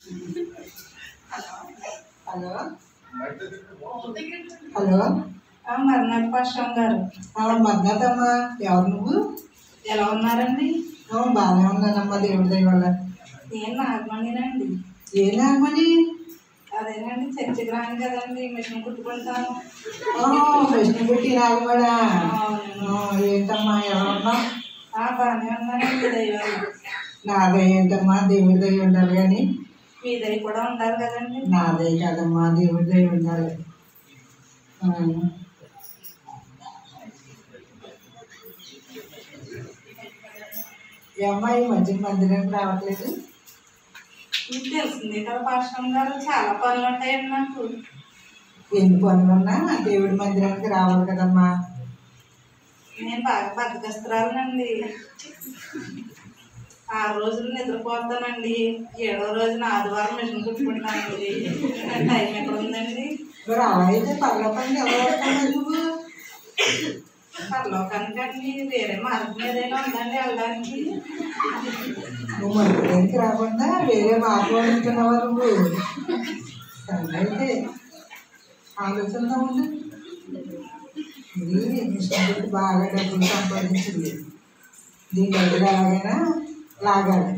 Hello hello మర్నాథ్ పాశ్రం గారు మర్నాథమ్మా ఎవరు నువ్వు ఎలా ఉన్నారండి ఆ, బాగానే ఉన్నానమ్మా దేవుడి దయ వల్ల నేను నాగమణినండి ఏ నాగమణి అదేనండి చర్చికి రాను కదండి మిషన్ కుట్టుకుంటాను ప్రశ్న పెట్టి నాగమడా అవునండి. ఏంటమ్మా ఎలా ఉన్నావు ఆ, బాగానే ఉన్నానండి దైవాలు నాదే ఏంటమ్మా దేవుడి దయ ఉండాలి కానీ మీ దయ కూడా ఉండాలి కదండి నాదే కాదమ్మా దేవుడి దయ ఉండాలి ఆ. ఈ అమ్మాయి ఈ మధ్య మందిరానికి రావట్లేదు మీకు తెలిసిందే కదా పాశ్రం గారు చాలా పనులు ఉంటాయండి నాకు ఎన్ని పనులున్నా దేవుడి మందిరానికి రావాలి కదమ్మా నేను బాగా బద్దకస్తురాలనండి ఆ రోజులు నిద్రపోతానండి ఏడో రోజున ఆదివారం మిషన్ కుట్టుకుంటానండి టైం ఎక్కడ ఉందండి మరి అలా అయితే పర్ల పని ఎలా వస్తావు నువ్వు పరలోకానికండి వేరే మార్గం ఏదైనా ఉందండి వెళ్ళడానికి నువ్వు మందిరానికి రాకుండా వేరే మాట్లాడుతున్నావా నువ్వు సరే అయితే ఆలోచన ఉంది ఇది మిషన్ పెట్టి బాగా డబ్బులు సంపాదించింది దీని డబ్బులు ఎలాగైనా లాగాలి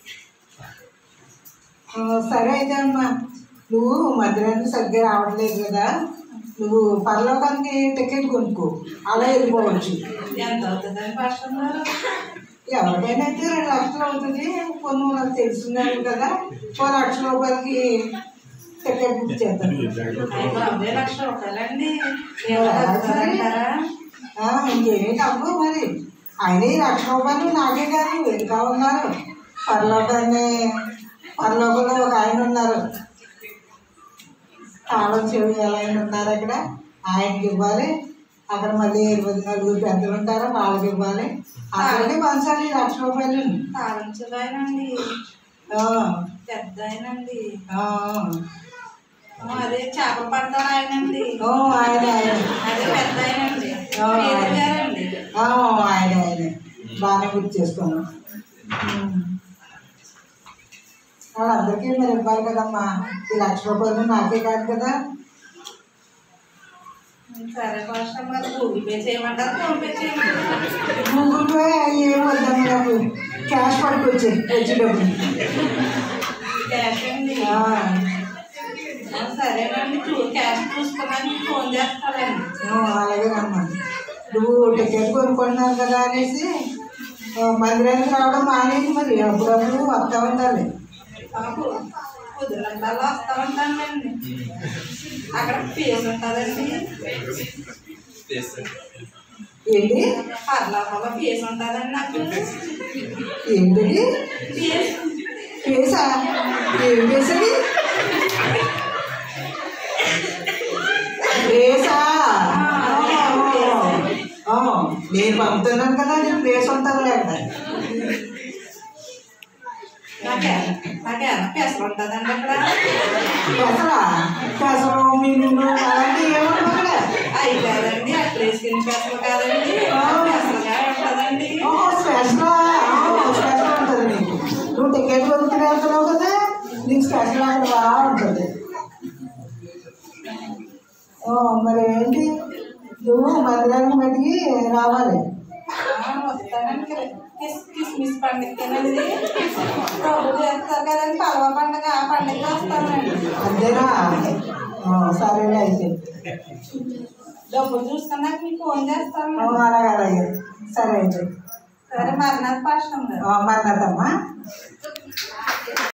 ఆ, సరే అయితే అమ్మా నువ్వు మధ్యాహ్నం సరిగ్గా రావట్లేదు కదా నువ్వు పరలోకానికి టికెట్ కొనుక్కో అలా వెళ్ళిపోవచ్చు ఎంత అవుతుందండి పాస్టర్ గారు ఎవరికైనా అయితే రెండు లక్షలు అవుతుంది కొన్ని నాకు తెలుసున్నారు కదా ఓ లక్ష రూపాయలకి టికెట్ బుక్ చేస్తాను అయ్య బాబోయ్, లక్ష రూపాయలండి ఏమైనా తగ్గుతుందంటారా? ఆ, ఇంకేమీ తక్కువ మరి ఆయన ఈ లక్ష రూపాయలు నాకే కాదు వెనుక ఉన్నారు పరలోకాన్ని పరలోకంలో ఒక ఆయన ఉన్నారు తాళం చెవి ఎలా ఆయన ఉన్నారు అక్కడ ఆయనకి ఇవ్వాలి అక్కడ మళ్ళీ ఇరవై నలుగురు పెద్దలు ఉంటారు వాళ్ళకి ఇవ్వాలి అందరికీ పంచాలి ఈ లక్ష రూపాయలు తాళించుదాయనండి ఆ, పెద్ద ఆయనండి ఆ, ఆ, అదే చేపలు పడతారు ఆయనండి ఓ, ఆయన ఆయన అదే పెద్ద ఆయనండి ఆ, పేరు గారండి ఆ, ఆయన ఆయన బాగానే గుర్తు చేసుకున్నాం ఉమ్. వాళ్ళందరికీ మరి ఇవ్వాలి కదమ్మా ఈ లక్ష రూపాయలు నాకే కాదు కదా సరే పాస్టర్ గారు గూగుల్ పే చేయమంటారు ఫోన్ పే చేయమంటారు గూగుల్ పే ఏం వద్దాము నాకు క్యాష్ పట్టుకొచ్చి వచ్చేటప్పుడు క్యాష్ అండి ఆ, ఆ, సరేనండి చూ క్యాష్ చూసుకోవడానికి ఫోన్ చేస్తానండి ఆ, అలాగేనమ్మా నువ్వు టికెట్ కొనుక్కుంటున్నావు కదా అనేసి ఆ, మందిరానికి రావడం మానేది మరి అప్పుడప్పుడు వస్తూ ఉండాలి బాబు కుదిరంతాలో వస్తా ఉంటానండి అక్కడ ఫీజు ఉంటుందండి ఏంటి పర్లోకంలో ఫీజు ఉంటుందండి నాకు ఏంటిది ఫీజు కేసా ఏం కేసది కేసా ఆ, నేను పంపుతున్నాను కదా నేను ప్లేస్ ఉంటుంది లేక నాకేనా నాకేనా పెసలు ఉంటుందండి అక్కడ పెసరా పెసరు మినుము అలాంటివి ఏమన్నా అక్కడ అవి కాదండి అక్కడ వేసుకుని పెసలు కాదండి పెసలుగా ఉంటుందండి ఓహో స్పెషల్ స్పెషల్ ఉంటుంది నీకు నువ్వు టికెట్ కొనుక్కుని వెళ్తున్నావు కదా నీకు స్పెషల్ అక్కడ బాగుంటుంది ఓ, మరి ఏంటి నువ్వు మందిరానికి మటుకి రావాలి ఆ, వస్తానండి కిర- కిస్ కిస్మిస్ పండుగకేనండి ప్రభు చేస్తారు కదండి పలవ పండుగ ఆ పండుగకి వస్తానండి అంతేనా ఆ, సరేలే అయితే డబ్బులు చూసుకున్నాక మీకు ఫోన్ చేస్తాను ఓ, అలాగే అలాగే సరే అయితే సరే మర్నాథ్ పాశ్రం గారు ఆ, మర్నాథమ్మా